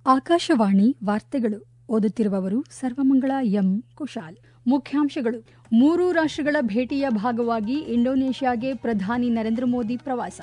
ಆಕಾಶವಾಣಿ ವಾರ್ತೆಗಳು ಓದುತ್ತಿರುವವರು ಸರ್ವಮಂಗಳ ಎಂ ಕುಶಾಲ್ ಮುಖ್ಯಾಂಶಗಳು ಮೂರು ರಾಷ್ಟ್ರಗಳ ಭೇಟಿಯ ಭಾಗವಾಗಿ ಇಂಡೋನೇಷ್ಯಾಗೆ ಪ್ರಧಾನಿ ನರೇಂದ್ರ ಮೋದಿ ಪ್ರವಾಸ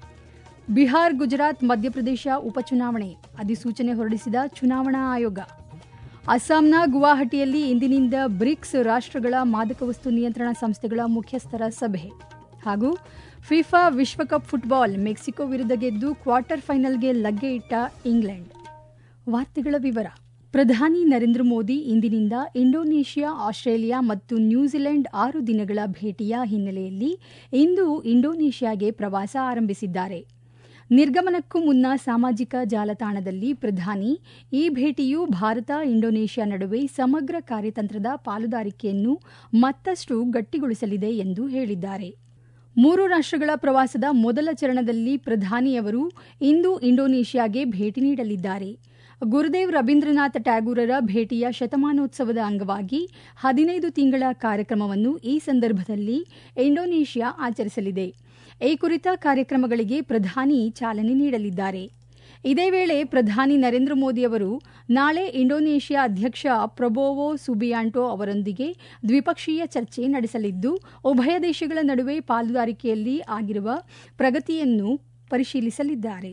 ಬಿಹಾರ್ ಗುಜರಾತ್ ಮಧ್ಯಪ್ರದೇಶ ಉಪಚುನಾವಣೆ ಅಧಿಸೂಚನೆ ಹೊರಡಿಸಿದ ಚುನಾವಣಾ ಆಯೋಗ ಅಸ್ಸಾಂನ ಗುವಾಹಟಿಯಲ್ಲಿ ಇಂದಿನಿಂದ ಬ್ರಿಕ್ಸ್ ರಾಷ್ಟ್ರಗಳ ಮಾದಕ ವಸ್ತು ನಿಯಂತ್ರಣ ಸಂಸ್ಥೆಗಳ ಮುಖ್ಯಸ್ಥರ ಸಭೆ ಹಾಗೂ ಫಿಫಾ ವಿಶ್ವಕಪ್ ಫುಟ್ಬಾಲ್ ಮೆಕ್ಸಿಕೋ ವಿರುದ್ಧ ಗೆದ್ದು ಕ್ವಾರ್ಟರ್ ಫೈನಲ್ಗೆ ಲಗ್ಗೆ ಇಟ್ಟ ಇಂಗ್ಲೆಂಡ್ ವಾರ್ತೆಗಳ ವಿವರ ಪ್ರಧಾನಿ ನರೇಂದ್ರ ಮೋದಿ ಇಂದಿನಿಂದ ಇಂಡೋನೇಷ್ಯಾ ಆಸ್ಟ್ರೇಲಿಯಾ ಮತ್ತು ನ್ಯೂಜಿಲೆಂಡ್ ಆರು ದಿನಗಳ ಭೇಟಿಯ ಹಿನ್ನೆಲೆಯಲ್ಲಿ ಇಂದು ಇಂಡೋನೇಷ್ಯಾಗೆ ಪ್ರವಾಸ ಆರಂಭಿಸಿದ್ದಾರೆ ನಿರ್ಗಮನಕ್ಕೂ ಮುನ್ನ ಸಾಮಾಜಿಕ ಜಾಲತಾಣದಲ್ಲಿ ಪ್ರಧಾನಿ ಈ ಭೇಟಿಯು ಭಾರತ ಇಂಡೋನೇಷ್ಯಾ ನಡುವೆ ಸಮಗ್ರ ಕಾರ್ಯತಂತ್ರದ ಪಾಲುದಾರಿಕೆಯನ್ನು ಮತ್ತಷ್ಟು ಗಟ್ಟಿಗೊಳಿಸಲಿದೆ ಎಂದು ಹೇಳಿದ್ದಾರೆ ಮೂರು ರಾಷ್ಟ್ರಗಳ ಪ್ರವಾಸದ ಮೊದಲ ಚರಣದಲ್ಲಿ ಪ್ರಧಾನಿಯವರು ಇಂದು ಇಂಡೋನೇಷ್ಯಾಗೆ ಭೇಟಿ ನೀಡಲಿದ್ದಾರೆ ಗುರುದೇವ್ ರವೀಂದ್ರನಾಥ ಟ್ಯಾಗೂರರ ಭೇಟಿಯ ಶತಮಾನೋತ್ಸವದ ಅಂಗವಾಗಿ ಹದಿನೈದು ತಿಂಗಳ ಕಾರ್ಯಕ್ರಮವನ್ನು ಈ ಸಂದರ್ಭದಲ್ಲಿ ಇಂಡೋನೇಷ್ಯಾ ಆಚರಿಸಲಿದೆ ಈ ಕುರಿತ ಕಾರ್ಯಕ್ರಮಗಳಿಗೆ ಪ್ರಧಾನಿ ಚಾಲನೆ ನೀಡಲಿದ್ದಾರೆ ಇದೇ ವೇಳೆ ಪ್ರಧಾನಿ ನರೇಂದ್ರ ಮೋದಿ ಅವರು ನಾಳೆ ಇಂಡೋನೇಷ್ಯಾ ಅಧ್ಯಕ್ಷ ಪ್ರೊಬೋವೋ ಸುಬಿಯಾಂಟೋ ಅವರೊಂದಿಗೆ ದ್ವಿಪಕ್ಷೀಯ ಚರ್ಚೆ ನಡೆಸಲಿದ್ದು ಉಭಯ ದೇಶಗಳ ನಡುವೆ ಪಾಲುದಾರಿಕೆಯಲ್ಲಿ ಆಗಿರುವ ಪ್ರಗತಿಯನ್ನು ಪರಿಶೀಲಿಸಲಿದ್ದಾರೆ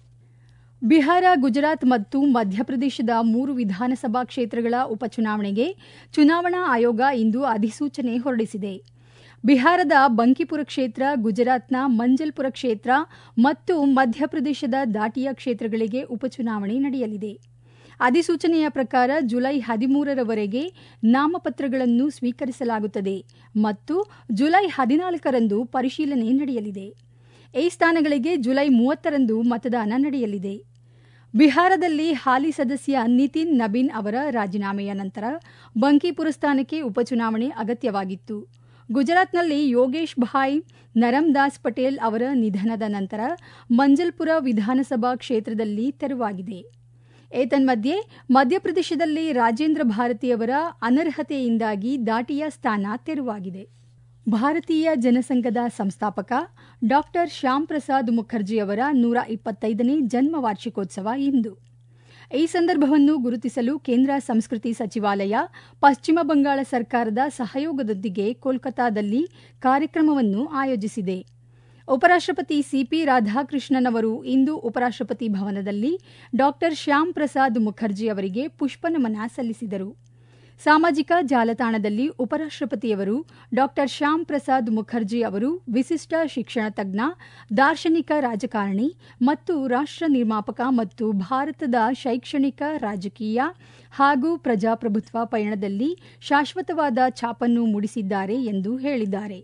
ಬಿಹಾರ ಗುಜರಾತ್ ಮತ್ತು ಮಧ್ಯಪ್ರದೇಶದ ಮೂರು ವಿಧಾನಸಭಾ ಕ್ಷೇತ್ರಗಳ ಉಪಚುನಾವಣೆಗೆ ಚುನಾವಣಾ ಆಯೋಗ ಇಂದು ಅಧಿಸೂಚನೆ ಹೊರಡಿಸಿದೆ ಬಿಹಾರದ ಬಂಕಿಪುರ ಕ್ಷೇತ್ರ ಗುಜರಾತ್ನ ಮಂಜಲ್ಪುರ ಕ್ಷೇತ್ರ ಮತ್ತು ಮಧ್ಯಪ್ರದೇಶದ ದಾಟಿಯಾ ಕ್ಷೇತ್ರಗಳಿಗೆ ಉಪಚುನಾವಣೆ ನಡೆಯಲಿದೆ ಅಧಿಸೂಚನೆಯ ಪ್ರಕಾರ ಜುಲೈ ಹದಿಮೂರರವರೆಗೆ ನಾಮಪತ್ರಗಳನ್ನು ಸ್ವೀಕರಿಸಲಾಗುತ್ತದೆ ಮತ್ತು ಜುಲೈ ಹದಿನಾಲ್ಕರಂದು ಪರಿಶೀಲನೆ ನಡೆಯಲಿದೆ ಈ ಸ್ಥಾನಗಳಿಗೆ ಜುಲೈ ಮೂವತ್ತರಂದು ಮತದಾನ ನಡೆಯಲಿದೆ ಬಿಹಾರದಲ್ಲಿ ಹಾಲಿ ಸದಸ್ಯ ನಿತಿನ್ ನಬೀನ್ ಅವರ ರಾಜೀನಾಮೆಯ ನಂತರ ಬಂಕಿಪುರ ಸ್ಥಾನಕ್ಕೆ ಉಪಚುನಾವಣೆ ಅಗತ್ಯವಾಗಿತ್ತು ಗುಜರಾತ್ನಲ್ಲಿ ಯೋಗೇಶ್ ಭಾಯ್ ನರಮ್ದಾಸ್ ಪಟೇಲ್ ಅವರ ನಿಧನದ ನಂತರ ಮಂಜಲ್ಪುರ ವಿಧಾನಸಭಾ ಕ್ಷೇತ್ರದಲ್ಲಿ ತೆರವಾಗಿದೆ ಏತನ್ಮಧ್ಯೆ ಮಧ್ಯಪ್ರದೇಶದಲ್ಲಿ ರಾಜೇಂದ್ರ ಭಾರತಿಯವರ ಅನರ್ಹತೆಯಿಂದಾಗಿ ದಾಟಿಯ ಸ್ಥಾನ ತೆರವಾಗಿದೆ ಭಾರತೀಯ ಜನಸಂಘದ ಸಂಸ್ಥಾಪಕ ಡಾಕ್ಟರ್ ಶ್ಯಾಮ್ ಪ್ರಸಾದ್ ಮುಖರ್ಜಿ ಅವರ ನೂರ ಇಪ್ಪತ್ತೈದನೇ ಜನ್ಮ ವಾರ್ಷಿಕೋತ್ಸವ ಇಂದು ಈ ಸಂದರ್ಭವನ್ನು ಗುರುತಿಸಲು ಕೇಂದ್ರ ಸಂಸ್ಕೃತಿ ಸಚಿವಾಲಯ ಪಶ್ಚಿಮ ಬಂಗಾಳ ಸರ್ಕಾರದ ಸಹಯೋಗದೊಂದಿಗೆ ಕೋಲ್ಕತಾದಲ್ಲಿ ಕಾರ್ಯಕ್ರಮವನ್ನು ಆಯೋಜಿಸಿದೆ ಉಪರಾಷ್ಟಪತಿ ಸಿಪಿ ರಾಧಾಕೃಷ್ಣನ್ ಅವರು ಇಂದು ಉಪರಾಷ್ಟಪತಿ ಭವನದಲ್ಲಿ ಡಾಕ್ಟರ್ ಶ್ಯಾಮ್ ಪ್ರಸಾದ್ ಮುಖರ್ಜಿ ಅವರಿಗೆ ಪುಷ್ಪನಮನ ಸಲ್ಲಿಸಿದರು ಸಾಮಾಜಿಕ ಜಾಲತಾಣದಲ್ಲಿ ಉಪರಾಷ್ಟಪತಿಯವರು ಡಾಕ್ಟರ್ ಶ್ಯಾಮ್ ಪ್ರಸಾದ್ ಮುಖರ್ಜಿ ಅವರು ವಿಶಿಷ್ಟ ಶಿಕ್ಷಣ ತಜ್ಞ ದಾರ್ಶನಿಕ ರಾಜಕಾರಣಿ ಮತ್ತು ರಾಷ್ಟ್ರ ನಿರ್ಮಾಪಕ ಮತ್ತು ಭಾರತದ ಶೈಕ್ಷಣಿಕ ರಾಜಕೀಯ ಹಾಗೂ ಪ್ರಜಾಪ್ರಭುತ್ವ ಪಯಣದಲ್ಲಿ ಶಾಶ್ವತವಾದ ಛಾಪನ್ನು ಮೂಡಿಸಿದ್ದಾರೆ ಎಂದು ಹೇಳಿದ್ದಾರೆ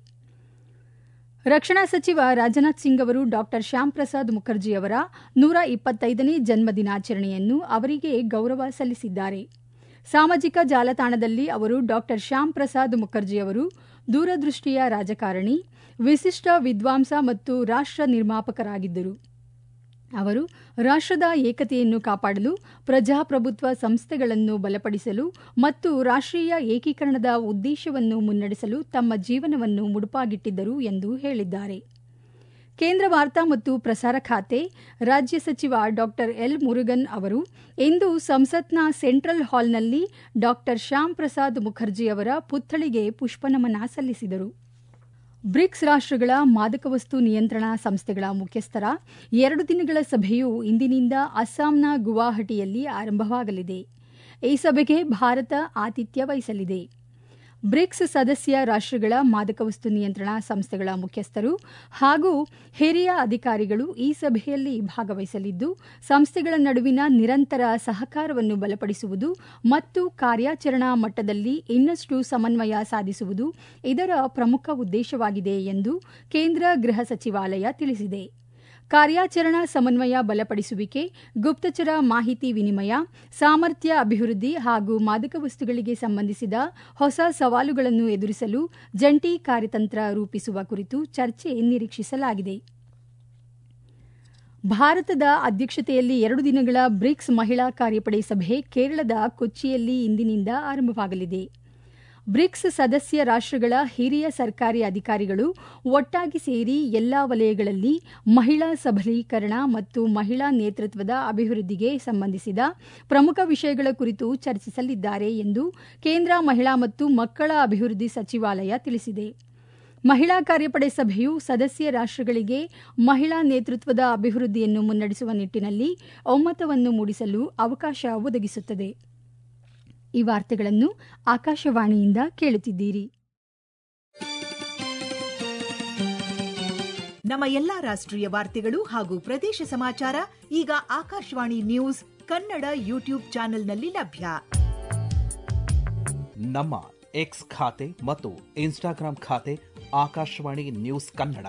ರಕ್ಷಣಾ ಸಚಿವ ರಾಜನಾಥ್ ಸಿಂಗ್ ಅವರು ಡಾಕ್ಟರ್ ಶ್ಯಾಮ್ ಪ್ರಸಾದ್ ಮುಖರ್ಜಿ ಅವರ ನೂರ ಇಪ್ಪತ್ತೈದನೇ ಜನ್ಮ ದಿನಾಚರಣೆಯನ್ನು ಅವರಿಗೆ ಗೌರವ ಸಲ್ಲಿಸಿದ್ದಾರೆ ಸಾಮಾಜಿಕ ಜಾಲತಾಣದಲ್ಲಿ ಅವರು ಡಾಕ್ಟರ್ ಶ್ಯಾಮ್ ಪ್ರಸಾದ್ ಮುಖರ್ಜಿ ಅವರು ದೂರದೃಷ್ಟಿಯ ರಾಜಕಾರಣಿ ವಿಶಿಷ್ಟ ವಿದ್ವಾಂಸ ಮತ್ತು ರಾಷ್ಟ್ರ ನಿರ್ಮಾಪಕರಾಗಿದ್ದರು ಅವರು ರಾಷ್ಟ್ರದ ಏಕತೆಯನ್ನು ಕಾಪಾಡಲು ಪ್ರಜಾಪ್ರಭುತ್ವ ಸಂಸ್ಥೆಗಳನ್ನು ಬಲಪಡಿಸಲು ಮತ್ತು ರಾಷ್ಟ್ರೀಯ ಏಕೀಕರಣದ ಉದ್ದೇಶವನ್ನು ಮುನ್ನಡೆಸಲು ತಮ್ಮ ಜೀವನವನ್ನು ಮುಡುಪಾಗಿಟ್ಟಿದ್ದರು ಎಂದು ಹೇಳಿದ್ದಾರೆ ಕೇಂದ್ರ ವಾರ್ತಾ ಮತ್ತು ಪ್ರಸಾರ ಖಾತೆ ರಾಜ್ಯ ಸಚಿವ ಡಾಕ್ಟರ್ ಎಲ್ ಮುರುಗನ್ ಅವರು ಇಂದು ಸಂಸತ್ನ ಸೆಂಟ್ರಲ್ ಹಾಲ್ನಲ್ಲಿ ಡಾಕ್ಟರ್ ಶ್ಯಾಮ್ ಪ್ರಸಾದ್ ಮುಖರ್ಜಿ ಅವರ ಪುತ್ಥಳಿಗೆ ಪುಷ್ಪನಮನ ಸಲ್ಲಿಸಿದರು ಬ್ರಿಕ್ಸ್ ರಾಷ್ಟ್ರಗಳ ಮಾದಕ ವಸ್ತು ನಿಯಂತ್ರಣ ಸಂಸ್ಥೆಗಳ ಮುಖ್ಯಸ್ಥರ ಎರಡು ದಿನಗಳ ಸಭೆಯು ಇಂದಿನಿಂದ ಅಸ್ಸಾಂನ ಗುವಾಹಟಿಯಲ್ಲಿ ಆರಂಭವಾಗಲಿದೆ ಈ ಸಭೆಗೆ ಭಾರತ ಆತಿಥ್ಯ ವಹಿಸಲಿದೆ ಬ್ರಿಕ್ಸ್ ಸದಸ್ಯ ರಾಷ್ಟ್ರಗಳ ಮಾದಕ ವಸ್ತು ನಿಯಂತ್ರಣ ಸಂಸ್ಥೆಗಳ ಮುಖ್ಯಸ್ಥರು ಹಾಗೂ ಹಿರಿಯ ಅಧಿಕಾರಿಗಳು ಈ ಸಭೆಯಲ್ಲಿ ಭಾಗವಹಿಸಲಿದ್ದು ಸಂಸ್ಥೆಗಳ ನಡುವಿನ ನಿರಂತರ ಸಹಕಾರವನ್ನು ಬಲಪಡಿಸುವುದು ಮತ್ತು ಕಾರ್ಯಾಚರಣಾ ಮಟ್ಟದಲ್ಲಿ ಇನ್ನಷ್ಟು ಸಮನ್ವಯ ಸಾಧಿಸುವುದು ಇದರ ಪ್ರಮುಖ ಉದ್ದೇಶವಾಗಿದೆ ಎಂದು ಕೇಂದ್ರ ಗೃಹ ಸಚಿವಾಲಯ ತಿಳಿಸಿದೆ ಕಾರ್ಯಾಚರಣಾ ಸಮನ್ವಯ ಬಲಪಡಿಸುವಿಕೆ ಗುಪ್ತಚರ ಮಾಹಿತಿ ವಿನಿಮಯ ಸಾಮರ್ಥ್ಯ ಅಭಿವೃದ್ಧಿ ಹಾಗೂ ಮಾದಕ ವಸ್ತುಗಳಿಗೆ ಸಂಬಂಧಿಸಿದ ಹೊಸ ಸವಾಲುಗಳನ್ನು ಎದುರಿಸಲು ಜಂಟಿ ಕಾರ್ಯತಂತ್ರ ರೂಪಿಸುವ ಕುರಿತು ಚರ್ಚೆ ನಿರೀಕ್ಷಿಸಲಾಗಿದೆ ಭಾರತದ ಅಧ್ಯಕ್ಷತೆಯಲ್ಲಿ ಎರಡು ದಿನಗಳ ಬ್ರಿಕ್ಸ್ ಮಹಿಳಾ ಕಾರ್ಯಪಡೆ ಸಭೆ ಕೇರಳದ ಕೊಚ್ಚಿಯಲ್ಲಿ ಇಂದಿನಿಂದ ಆರಂಭವಾಗಲಿದೆ ಬ್ರಿಕ್ಸ್ ಸದಸ್ಯ ರಾಷ್ಟ್ರಗಳ ಹಿರಿಯ ಸರ್ಕಾರಿ ಅಧಿಕಾರಿಗಳು ಒಟ್ಟಾಗಿ ಸೇರಿ ಎಲ್ಲಾ ವಲಯಗಳಲ್ಲಿ ಮಹಿಳಾ ಸಬಲೀಕರಣ ಮತ್ತು ಮಹಿಳಾ ನೇತೃತ್ವದ ಅಭಿವೃದ್ಧಿಗೆ ಸಂಬಂಧಿಸಿದ ಪ್ರಮುಖ ವಿಷಯಗಳ ಕುರಿತು ಚರ್ಚಿಸಲಿದ್ದಾರೆ ಎಂದು ಕೇಂದ್ರ ಮಹಿಳಾ ಮತ್ತು ಮಕ್ಕಳ ಅಭಿವೃದ್ಧಿ ಸಚಿವಾಲಯ ತಿಳಿಸಿದೆ ಮಹಿಳಾ ಕಾರ್ಯಪಡೆ ಸಭೆಯು ಸದಸ್ಯ ರಾಷ್ಟ್ರಗಳಿಗೆ ಮಹಿಳಾ ನೇತೃತ್ವದ ಅಭಿವೃದ್ಧಿಯನ್ನು ಮುನ್ನಡೆಸುವ ನಿಟ್ಟಿನಲ್ಲಿ ಒಮ್ಮತವನ್ನು ಮೂಡಿಸಲು ಅವಕಾಶ ಒದಗಿಸುತ್ತದೆ ಈ ವಾರ್ತೆಗಳನ್ನು ಆಕಾಶವಾಣಿಯಿಂದ ಕೇಳುತ್ತಿದ್ದೀರಿ ನಮ್ಮ ಎಲ್ಲಾ ರಾಷ್ಟ್ರೀಯ ವಾರ್ತೆಗಳು ಹಾಗೂ ಪ್ರದೇಶ ಸಮಾಚಾರ ಈಗ ಆಕಾಶವಾಣಿ ನ್ಯೂಸ್ ಕನ್ನಡ ಯೂಟ್ಯೂಬ್ ಚಾನೆಲ್ನಲ್ಲಿ ಲಭ್ಯ ನಮ್ಮ ಎಕ್ಸ್ ಖಾತೆ ಮತ್ತು ಇನ್ಸ್ಟಾಗ್ರಾಂ ಖಾತೆ ಆಕಾಶವಾಣಿ ನ್ಯೂಸ್ ಕನ್ನಡ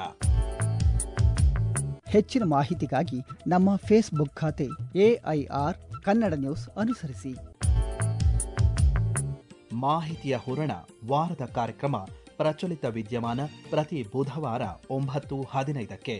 ಹೆಚ್ಚಿನ ಮಾಹಿತಿಗಾಗಿ ನಮ್ಮ ಫೇಸ್ಬುಕ್ ಖಾತೆ ಎಐಆರ್ ಕನ್ನಡ ನ್ಯೂಸ್ ಅನುಸರಿಸಿ ಮಾಹಿತಿಯ ಹೂರಣ ವಾರದ ಕಾರ್ಯಕ್ರಮ ಪ್ರಚಲಿತ ವಿದ್ಯಮಾನ ಪ್ರತಿ ಬುಧವಾರ ಒಂಬತ್ತು ಹದಿನೈದಕ್ಕೆ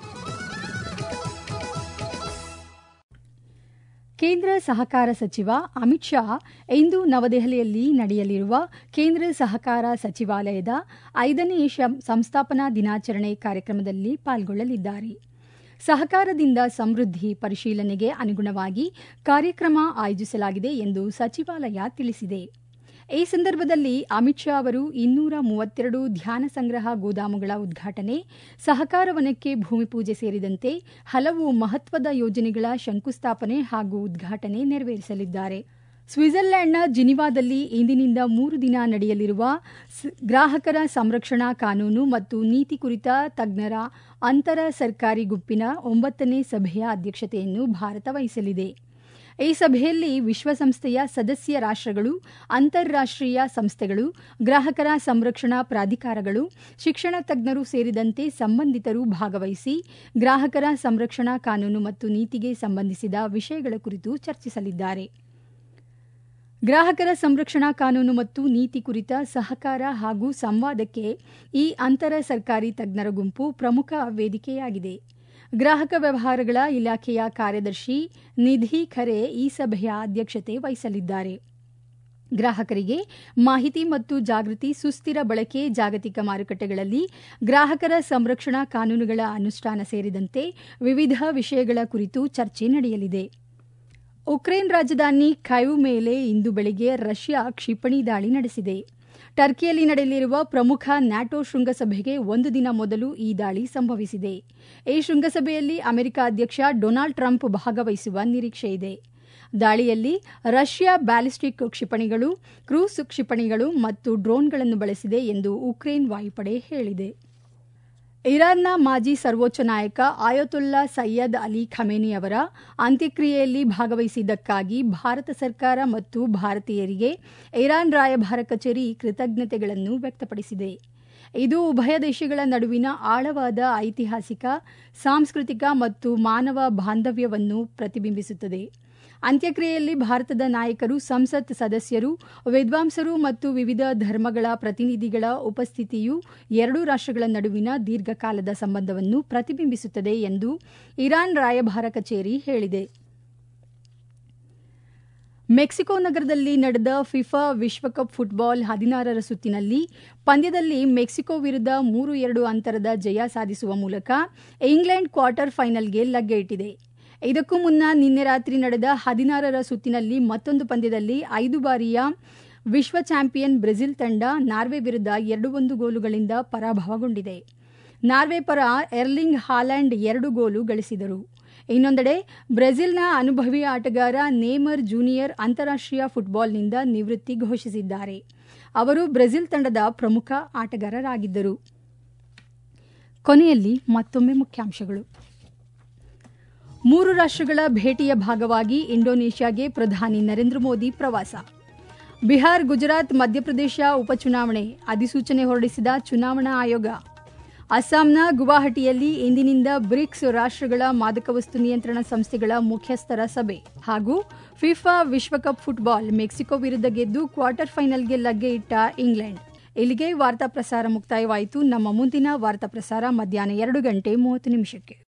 ಕೇಂದ್ರ ಸಹಕಾರ ಸಚಿವ ಅಮಿತ್ ಶಾ ಇಂದು ನವದೆಹಲಿಯಲ್ಲಿ ನಡೆಯಲಿರುವ ಕೇಂದ್ರ ಸಹಕಾರ ಸಚಿವಾಲಯದ ಐದನೇ ಸಂಸ್ಥಾಪನಾ ದಿನಾಚರಣೆ ಕಾರ್ಯಕ್ರಮದಲ್ಲಿ ಪಾಲ್ಗೊಳ್ಳಲಿದ್ದಾರೆ ಸಹಕಾರದಿಂದ ಸಮೃದ್ಧಿ ಪರಿಶೀಲನೆಗೆ ಅನುಗುಣವಾಗಿ ಕಾರ್ಯಕ್ರಮ ಆಯೋಜಿಸಲಾಗಿದೆ ಎಂದು ಸಚಿವಾಲಯ ತಿಳಿಸಿದೆ ಈ ಸಂದರ್ಭದಲ್ಲಿ ಅಮಿತ್ ಶಾ ಅವರು ಇನ್ನೂರ ಮೂವತ್ತೆರಡು ಧ್ಯಾನ ಸಂಗ್ರಹ ಗೋದಾಮುಗಳ ಉದ್ಘಾಟನೆ ಸಹಕಾರ ವನಕ್ಕೆ ಭೂಮಿ ಪೂಜೆ ಸೇರಿದಂತೆ ಹಲವು ಮಹತ್ವದ ಯೋಜನೆಗಳ ಶಂಕುಸ್ಥಾಪನೆ ಹಾಗೂ ಉದ್ಘಾಟನೆ ನೆರವೇರಿಸಲಿದ್ದಾರೆ ಸ್ವಿಟ್ಜರ್ಲೆಂಡ್ನ ಜಿನಿವಾದಲ್ಲಿ ಇಂದಿನಿಂದ ಮೂರು ದಿನ ನಡೆಯಲಿರುವ ಗ್ರಾಹಕರ ಸಂರಕ್ಷಣಾ ಕಾನೂನು ಮತ್ತು ನೀತಿ ಕುರಿತ ತಜ್ಞರ ಅಂತರ ಸರ್ಕಾರಿ ಗುಂಪಿನ ಒಂಬತ್ತನೇ ಸಭೆಯ ಅಧ್ಯಕ್ಷತೆಯನ್ನು ಭಾರತ ವಹಿಸಲಿದೆ ಈ ಸಭೆಯಲ್ಲಿ ವಿಶ್ವಸಂಸ್ಥೆಯ ಸದಸ್ಯ ರಾಷ್ಟ್ರಗಳು ಅಂತಾರಾಷ್ಟೀಯ ಸಂಸ್ಥೆಗಳು ಗ್ರಾಹಕರ ಸಂರಕ್ಷಣಾ ಪ್ರಾಧಿಕಾರಗಳು ಶಿಕ್ಷಣ ತಜ್ಞರು ಸೇರಿದಂತೆ ಸಂಬಂಧಿತರು ಭಾಗವಹಿಸಿ ಗ್ರಾಹಕರ ಸಂರಕ್ಷಣಾ ಕಾನೂನು ಮತ್ತು ನೀತಿಗೆ ಸಂಬಂಧಿಸಿದ ವಿಷಯಗಳ ಕುರಿತು ಚರ್ಚಿಸಲಿದ್ದಾರೆ ಗ್ರಾಹಕರ ಸಂರಕ್ಷಣಾ ಕಾನೂನು ಮತ್ತು ನೀತಿ ಕುರಿತ ಸಹಕಾರ ಹಾಗೂ ಸಂವಾದಕ್ಕೆ ಈ ಅಂತರ ಸರ್ಕಾರಿ ತಜ್ಞರ ಗುಂಪು ಪ್ರಮುಖ ವೇದಿಕೆಯಾಗಿದೆ ಗ್ರಾಹಕ ವ್ಯವಹಾರಗಳ ಇಲಾಖೆಯ ಕಾರ್ಯದರ್ಶಿ ನಿಧಿ ಖರೆ ಈ ಸಭೆಯ ಅಧ್ಯಕ್ಷತೆ ವಹಿಸಲಿದ್ದಾರೆ ಗ್ರಾಹಕರಿಗೆ ಮಾಹಿತಿ ಮತ್ತು ಜಾಗೃತಿ ಸುಸ್ಥಿರ ಬಳಕೆ ಜಾಗತಿಕ ಮಾರುಕಟ್ಟೆಗಳಲ್ಲಿ ಗ್ರಾಹಕರ ಸಂರಕ್ಷಣಾ ಕಾನೂನುಗಳ ಅನುಷ್ಠಾನ ಸೇರಿದಂತೆ ವಿವಿಧ ವಿಷಯಗಳ ಕುರಿತು ಚರ್ಚೆ ನಡೆಯಲಿದೆ ಉಕ್ರೇನ್ ರಾಜಧಾನಿ ಖೈವ್ ಮೇಲೆ ಇಂದು ಬೆಳಗ್ಗೆ ರಷ್ಯಾ ಕ್ಷಿಪಣಿ ದಾಳಿ ನಡೆಸಿದೆ ಟರ್ಕಿಯಲ್ಲಿ ನಡೆಯಲಿರುವ ಪ್ರಮುಖ ನ್ಯಾಟೋ ಶೃಂಗಸಭೆಗೆ ಒಂದು ದಿನ ಮೊದಲು ಈ ದಾಳಿ ಸಂಭವಿಸಿದೆ ಈ ಶೃಂಗಸಭೆಯಲ್ಲಿ ಅಮೆರಿಕ ಅಧ್ಯಕ್ಷ ಡೊನಾಲ್ಡ್ ಟ್ರಂಪ್ ಭಾಗವಹಿಸುವ ನಿರೀಕ್ಷೆಯಿದೆ ದಾಳಿಯಲ್ಲಿ ರಷ್ಯಾ ಬ್ಯಾಲಿಸ್ಟಿಕ್ ಕ್ಷಿಪಣಿಗಳು ಕ್ರೂಸ್ ಕ್ಷಿಪಣಿಗಳು ಮತ್ತು ಡ್ರೋನ್ಗಳನ್ನು ಬಳಸಿದೆ ಎಂದು ಉಕ್ರೇನ್ ವಾಯುಪಡೆ ಹೇಳಿದೆ ಇರಾನ್ನ ಮಾಜಿ ಸರ್ವೋಚ್ಚ ನಾಯಕ ಆಯತುಲ್ಲಾ ಸಯ್ಯದ್ ಅಲಿ ಖಮೇನಿ ಅವರ ಅಂತ್ಯಕ್ರಿಯೆಯಲ್ಲಿ ಭಾಗವಹಿಸಿದ್ದಕ್ಕಾಗಿ ಭಾರತ ಸರ್ಕಾರ ಮತ್ತು ಭಾರತೀಯರಿಗೆ ಇರಾನ್ ರಾಯಭಾರ ಕಚೇರಿ ಕೃತಜ್ಞತೆಗಳನ್ನು ವ್ಯಕ್ತಪಡಿಸಿದೆ ಇದು ಉಭಯ ದೇಶಗಳ ನಡುವಿನ ಆಳವಾದ ಐತಿಹಾಸಿಕ ಸಾಂಸ್ಕೃತಿಕ ಮತ್ತು ಮಾನವ ಬಾಂಧವ್ಯವನ್ನು ಪ್ರತಿಬಿಂಬಿಸುತ್ತದೆ ಅಂತ್ಯಕ್ರಿಯೆಯಲ್ಲಿ ಭಾರತದ ನಾಯಕರು ಸಂಸತ್ ಸದಸ್ಯರು ವಿದ್ವಾಂಸರು ಮತ್ತು ವಿವಿಧ ಧರ್ಮಗಳ ಪ್ರತಿನಿಧಿಗಳ ಉಪಸ್ಥಿತಿಯು ಎರಡೂ ರಾಷ್ಟ್ರಗಳ ನಡುವಿನ ದೀರ್ಘಕಾಲದ ಸಂಬಂಧವನ್ನು ಪ್ರತಿಬಿಂಬಿಸುತ್ತದೆ ಎಂದು ಇರಾನ್ ರಾಯಭಾರ ಕಚೇರಿ ಹೇಳಿದೆ ಮೆಕ್ಸಿಕೋ ನಗರದಲ್ಲಿ ನಡೆದ ಫಿಫಾ ವಿಶ್ವಕಪ್ ಫುಟ್ಬಾಲ್ ಹದಿನಾರರ ಸುತ್ತಿನಲ್ಲಿ ಪಂದ್ಯದಲ್ಲಿ ಮೆಕ್ಸಿಕೋ ವಿರುದ್ಧ ಮೂರು ಎರಡು ಅಂತರದ ಜಯ ಸಾಧಿಸುವ ಮೂಲಕ ಇಂಗ್ಲೆಂಡ್ ಕ್ವಾರ್ಟರ್ ಫೈನಲ್ಗೆ ಲಗ್ಗೆ ಇಟ್ಟಿದೆ ಇದಕ್ಕೂ ಮುನ್ನ ನಿನ್ನೆ ರಾತ್ರಿ ನಡೆದ ಹದಿನಾರರ ಸುತ್ತಿನಲ್ಲಿ ಮತ್ತೊಂದು ಪಂದ್ಯದಲ್ಲಿ ಐದು ಬಾರಿಯ ವಿಶ್ವ ಚಾಂಪಿಯನ್ ಬ್ರೆಜಿಲ್ ತಂಡ ನಾರ್ವೆ ವಿರುದ್ಧ ಎರಡು ಒಂದು ಗೋಲುಗಳಿಂದ ಪರಾಭವಗೊಂಡಿದೆ ನಾರ್ವೆ ಪರ ಎರ್ಲಿಂಗ್ ಹಾಲ್ಯಾಂಡ್ ಎರಡು ಗೋಲು ಗಳಿಸಿದರು ಇನ್ನೊಂದೆಡೆ ಬ್ರೆಜಿಲ್ನ ಅನುಭವಿ ಆಟಗಾರ ನೇಮರ್ ಜೂನಿಯರ್ ಅಂತಾರಾಷ್ಟೀಯ ಫುಟ್ಬಾಲ್ನಿಂದ ನಿವೃತ್ತಿ ಘೋಷಿಸಿದ್ದಾರೆ ಅವರು ಬ್ರೆಜಿಲ್ ತಂಡದ ಪ್ರಮುಖ ಆಟಗಾರರಾಗಿದ್ದರು ಕೊನೆಯಲ್ಲಿ ಮತ್ತೊಮ್ಮೆ ಮುಖ್ಯಾಂಶಗಳು ಮೂರು ರಾಷ್ಟ್ರಗಳ ಭೇಟಿಯ ಭಾಗವಾಗಿ ಇಂಡೋನೇಷ್ಯಾಗೆ ಪ್ರಧಾನಿ ನರೇಂದ್ರ ಮೋದಿ ಪ್ರವಾಸ ಬಿಹಾರ್ ಗುಜರಾತ್ ಮಧ್ಯಪ್ರದೇಶ ಉಪಚುನಾವಣೆ ಅಧಿಸೂಚನೆ ಹೊರಡಿಸಿದ ಚುನಾವಣಾ ಆಯೋಗ ಅಸ್ಸಾಂನ ಗುವಾಹಟಿಯಲ್ಲಿ ಇಂದಿನಿಂದ ಬ್ರಿಕ್ಸ್ ರಾಷ್ಟ್ರಗಳ ಮಾದಕ ವಸ್ತು ನಿಯಂತ್ರಣ ಸಂಸ್ಥೆಗಳ ಮುಖ್ಯಸ್ಥರ ಸಭೆ ಹಾಗೂ ಫಿಫಾ ವಿಶ್ವಕಪ್ ಫುಟ್ಬಾಲ್ ಮೆಕ್ಸಿಕೋ ವಿರುದ್ಧ ಗೆದ್ದು ಕ್ವಾರ್ಟರ್ ಫೈನಲ್ಗೆ ಲಗ್ಗೆ ಇಟ್ಟ ಇಂಗ್ಲೆಂಡ್ ಇಲ್ಲಿಗೆ ವಾರ್ತಾ ಪ್ರಸಾರ ಮುಕ್ತಾಯವಾಯಿತು ನಮ್ಮ ಮುಂದಿನ ವಾರ್ತಾ ಪ್ರಸಾರ ಮಧ್ಯಾಹ್ನ ಎರಡು ಗಂಟೆ ಮೂವತ್ತು ನಿಮಿಷಕ್ಕೆ